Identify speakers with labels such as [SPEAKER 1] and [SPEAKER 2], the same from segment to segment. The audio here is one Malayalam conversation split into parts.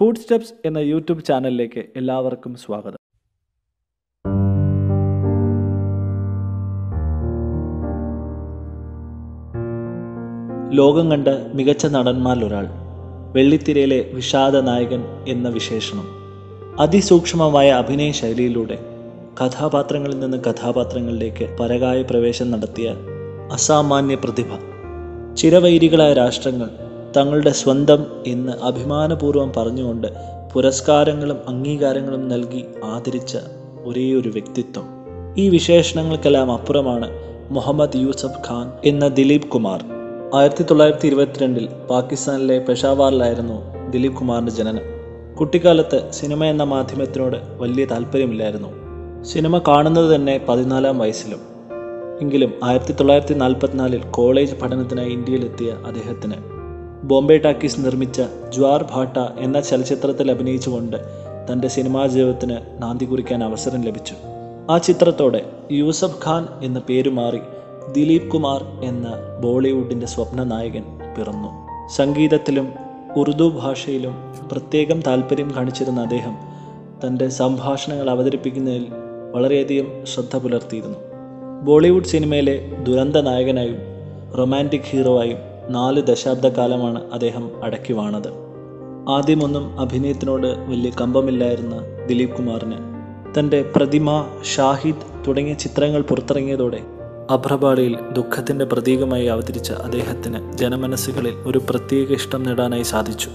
[SPEAKER 1] ഫുഡ് സ്റ്റെപ്സ് എന്ന യൂട്യൂബ് ചാനലിലേക്ക് എല്ലാവർക്കും സ്വാഗതം ലോകം കണ്ട മികച്ച നടന്മാരിലൊരാൾ വെള്ളിത്തിരയിലെ വിഷാദ നായകൻ എന്ന വിശേഷണം അതിസൂക്ഷ്മമായ അഭിനയ ശൈലിയിലൂടെ കഥാപാത്രങ്ങളിൽ നിന്ന് കഥാപാത്രങ്ങളിലേക്ക് പരകായ പ്രവേശം നടത്തിയ അസാമാന്യ പ്രതിഭ ചിരവൈരികളായ രാഷ്ട്രങ്ങൾ തങ്ങളുടെ സ്വന്തം എന്ന് അഭിമാനപൂർവ്വം പറഞ്ഞുകൊണ്ട് പുരസ്കാരങ്ങളും അംഗീകാരങ്ങളും നൽകി ആദരിച്ച ഒരേ ഒരു വ്യക്തിത്വം ഈ വിശേഷണങ്ങൾക്കെല്ലാം അപ്പുറമാണ് മുഹമ്മദ് യൂസഫ് ഖാൻ എന്ന ദിലീപ് കുമാർ ആയിരത്തി തൊള്ളായിരത്തി ഇരുപത്തിരണ്ടിൽ പാകിസ്ഥാനിലെ പെഷാവാറിലായിരുന്നു ദിലീപ് കുമാറിന്റെ ജനനം കുട്ടിക്കാലത്ത് സിനിമ എന്ന മാധ്യമത്തിനോട് വലിയ താല്പര്യമില്ലായിരുന്നു സിനിമ കാണുന്നത് തന്നെ പതിനാലാം വയസ്സിലും എങ്കിലും ആയിരത്തി തൊള്ളായിരത്തി നാൽപ്പത്തിനാലിൽ കോളേജ് പഠനത്തിനായി ഇന്ത്യയിലെത്തിയ അദ്ദേഹത്തിന് ബോംബെ ടാക്കീസ് നിർമ്മിച്ച ജ്വാർ ഭാട്ട എന്ന ചലച്ചിത്രത്തിൽ അഭിനയിച്ചുകൊണ്ട് തൻ്റെ സിനിമാ ജീവിതത്തിന് നാന്തി കുറിക്കാൻ അവസരം ലഭിച്ചു ആ ചിത്രത്തോടെ യൂസഫ് ഖാൻ എന്ന പേരു മാറി ദിലീപ് കുമാർ എന്ന ബോളിവുഡിൻ്റെ സ്വപ്ന നായകൻ പിറന്നു സംഗീതത്തിലും ഉറുദു ഭാഷയിലും പ്രത്യേകം താല്പര്യം കാണിച്ചിരുന്ന അദ്ദേഹം തൻ്റെ സംഭാഷണങ്ങൾ അവതരിപ്പിക്കുന്നതിൽ വളരെയധികം ശ്രദ്ധ പുലർത്തിയിരുന്നു ബോളിവുഡ് സിനിമയിലെ ദുരന്ത നായകനായും റൊമാൻറ്റിക് ഹീറോ ആയും നാല് ദശാബ്ദക്കാലമാണ് അദ്ദേഹം അടക്കി വാണത് ആദ്യമൊന്നും അഭിനയത്തിനോട് വലിയ കമ്പമില്ലായിരുന്ന ദിലീപ് കുമാറിന് തൻ്റെ പ്രതിമ ഷാഹിദ് തുടങ്ങിയ ചിത്രങ്ങൾ പുറത്തിറങ്ങിയതോടെ അഭ്രപാളിയിൽ ദുഃഖത്തിൻ്റെ പ്രതീകമായി അവതരിച്ച അദ്ദേഹത്തിന് ജനമനസ്സുകളിൽ ഒരു പ്രത്യേക ഇഷ്ടം നേടാനായി സാധിച്ചു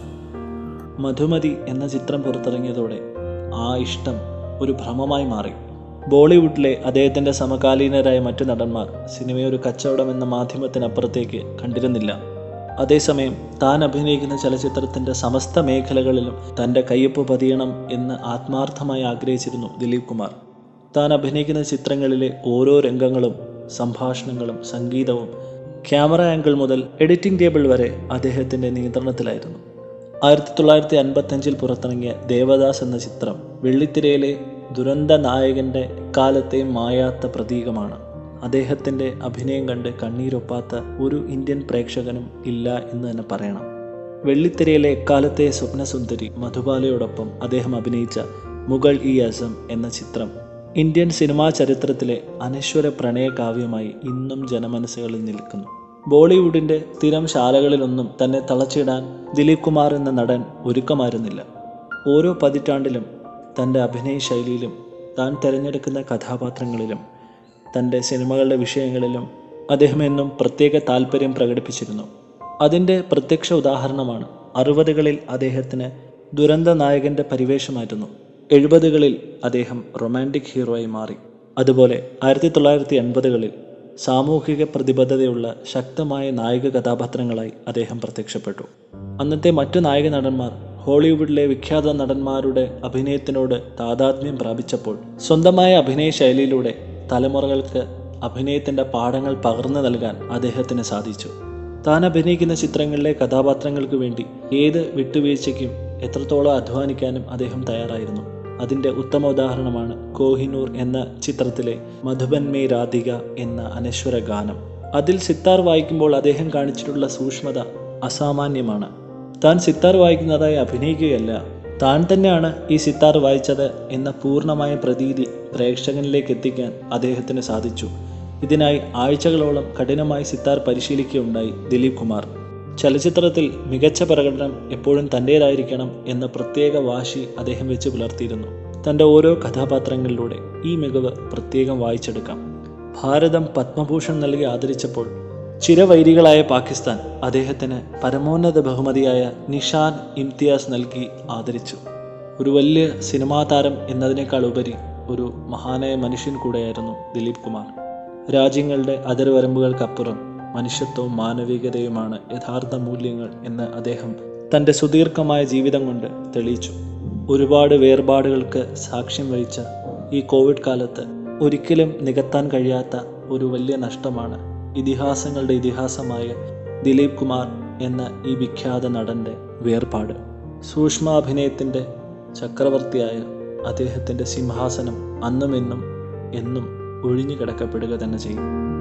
[SPEAKER 1] മധുമതി എന്ന ചിത്രം പുറത്തിറങ്ങിയതോടെ ആ ഇഷ്ടം ഒരു ഭ്രമമായി മാറി ബോളിവുഡിലെ അദ്ദേഹത്തിൻ്റെ സമകാലീനരായ മറ്റു നടന്മാർ സിനിമയെ ഒരു കച്ചവടം എന്ന മാധ്യമത്തിനപ്പുറത്തേക്ക് കണ്ടിരുന്നില്ല അതേസമയം താൻ അഭിനയിക്കുന്ന ചലച്ചിത്രത്തിൻ്റെ സമസ്ത മേഖലകളിലും തൻ്റെ കയ്യൊപ്പ് പതിയണം എന്ന് ആത്മാർത്ഥമായി ആഗ്രഹിച്ചിരുന്നു ദിലീപ് കുമാർ താൻ അഭിനയിക്കുന്ന ചിത്രങ്ങളിലെ ഓരോ രംഗങ്ങളും സംഭാഷണങ്ങളും സംഗീതവും ക്യാമറ ആംഗിൾ മുതൽ എഡിറ്റിംഗ് ടേബിൾ വരെ അദ്ദേഹത്തിൻ്റെ നിയന്ത്രണത്തിലായിരുന്നു ആയിരത്തി തൊള്ളായിരത്തി അൻപത്തഞ്ചിൽ പുറത്തിറങ്ങിയ ദേവദാസ് എന്ന ചിത്രം വെള്ളിത്തിരയിലെ ദുരന്ത നായകൻ്റെ കാലത്തെയും മായാത്ത പ്രതീകമാണ് അദ്ദേഹത്തിൻ്റെ അഭിനയം കണ്ട് കണ്ണീരൊപ്പാത്ത ഒരു ഇന്ത്യൻ പ്രേക്ഷകനും ഇല്ല എന്ന് തന്നെ പറയണം വെള്ളിത്തിരയിലെ എക്കാലത്തെ സ്വപ്നസുന്ദരി മധുബാലയോടൊപ്പം അദ്ദേഹം അഭിനയിച്ച മുഗൾ ഇ അസം എന്ന ചിത്രം ഇന്ത്യൻ സിനിമാ ചരിത്രത്തിലെ അനശ്വര പ്രണയ കാവ്യമായി ഇന്നും ജനമനസ്സുകളിൽ നിൽക്കുന്നു ബോളിവുഡിൻ്റെ സ്ഥിരം ശാലകളിലൊന്നും തന്നെ തളച്ചിടാൻ ദിലീപ് കുമാർ എന്ന നടൻ ഒരുക്കമായിരുന്നില്ല ഓരോ പതിറ്റാണ്ടിലും തൻ്റെ അഭിനയ ശൈലിയിലും താൻ തിരഞ്ഞെടുക്കുന്ന കഥാപാത്രങ്ങളിലും തൻ്റെ സിനിമകളുടെ വിഷയങ്ങളിലും അദ്ദേഹം എന്നും പ്രത്യേക താല്പര്യം പ്രകടിപ്പിച്ചിരുന്നു അതിൻ്റെ പ്രത്യക്ഷ ഉദാഹരണമാണ് അറുപതുകളിൽ അദ്ദേഹത്തിന് ദുരന്ത നായകൻ്റെ പരിവേഷമായിരുന്നു എഴുപതുകളിൽ അദ്ദേഹം റൊമാൻറ്റിക് ഹീറോയായി മാറി അതുപോലെ ആയിരത്തി തൊള്ളായിരത്തി എൺപതുകളിൽ സാമൂഹിക പ്രതിബദ്ധതയുള്ള ശക്തമായ നായക കഥാപാത്രങ്ങളായി അദ്ദേഹം പ്രത്യക്ഷപ്പെട്ടു അന്നത്തെ മറ്റു നായക നടന്മാർ ഹോളിവുഡിലെ വിഖ്യാത നടന്മാരുടെ അഭിനയത്തിനോട് താതാത്മ്യം പ്രാപിച്ചപ്പോൾ സ്വന്തമായ അഭിനയ ശൈലിയിലൂടെ തലമുറകൾക്ക് അഭിനയത്തിൻ്റെ പാഠങ്ങൾ പകർന്നു നൽകാൻ അദ്ദേഹത്തിന് സാധിച്ചു താൻ അഭിനയിക്കുന്ന ചിത്രങ്ങളിലെ കഥാപാത്രങ്ങൾക്ക് വേണ്ടി ഏത് വിട്ടുവീഴ്ചയ്ക്കും എത്രത്തോളം അധ്വാനിക്കാനും അദ്ദേഹം തയ്യാറായിരുന്നു അതിൻ്റെ ഉത്തമ ഉദാഹരണമാണ് കോഹിനൂർ എന്ന ചിത്രത്തിലെ മധുബൻ മേ രാധിക എന്ന അനശ്വര ഗാനം അതിൽ സിത്താർ വായിക്കുമ്പോൾ അദ്ദേഹം കാണിച്ചിട്ടുള്ള സൂക്ഷ്മത അസാമാന്യമാണ് താൻ സിത്താർ വായിക്കുന്നതായി അഭിനയിക്കുകയല്ല താൻ തന്നെയാണ് ഈ സിത്താർ വായിച്ചത് എന്ന പൂർണ്ണമായ പ്രതീതി പ്രേക്ഷകനിലേക്ക് എത്തിക്കാൻ അദ്ദേഹത്തിന് സാധിച്ചു ഇതിനായി ആഴ്ചകളോളം കഠിനമായി സിത്താർ പരിശീലിക്കുകയുണ്ടായി ദിലീപ് കുമാർ ചലച്ചിത്രത്തിൽ മികച്ച പ്രകടനം എപ്പോഴും തൻ്റേതായിരിക്കണം എന്ന പ്രത്യേക വാശി അദ്ദേഹം വെച്ച് പുലർത്തിയിരുന്നു തൻ്റെ ഓരോ കഥാപാത്രങ്ങളിലൂടെ ഈ മികവ് പ്രത്യേകം വായിച്ചെടുക്കാം ഭാരതം പത്മഭൂഷൺ നൽകി ആദരിച്ചപ്പോൾ ചിരവൈരികളായ പാകിസ്ഥാൻ അദ്ദേഹത്തിന് പരമോന്നത ബഹുമതിയായ നിഷാൻ ഇംതിയാസ് നൽകി ആദരിച്ചു ഒരു വലിയ സിനിമാ താരം എന്നതിനേക്കാൾ ഉപരി ഒരു മഹാനായ മനുഷ്യൻ കൂടെയായിരുന്നു ദിലീപ് കുമാർ രാജ്യങ്ങളുടെ അതിർവരമ്പുകൾക്കപ്പുറം മനുഷ്യത്വവും മാനവികതയുമാണ് യഥാർത്ഥ മൂല്യങ്ങൾ എന്ന് അദ്ദേഹം തൻ്റെ സുദീർഘമായ ജീവിതം കൊണ്ട് തെളിയിച്ചു ഒരുപാട് വേർപാടുകൾക്ക് സാക്ഷ്യം വഹിച്ച ഈ കോവിഡ് കാലത്ത് ഒരിക്കലും നികത്താൻ കഴിയാത്ത ഒരു വലിയ നഷ്ടമാണ് ഇതിഹാസങ്ങളുടെ ഇതിഹാസമായ ദിലീപ് കുമാർ എന്ന ഈ വിഖ്യാത നടൻ്റെ വേർപാട് സൂക്ഷ്മാഭിനയത്തിൻ്റെ ചക്രവർത്തിയായ അദ്ദേഹത്തിൻ്റെ സിംഹാസനം അന്നും എന്നും എന്നും ഒഴിഞ്ഞു കിടക്കപ്പെടുക തന്നെ ചെയ്യും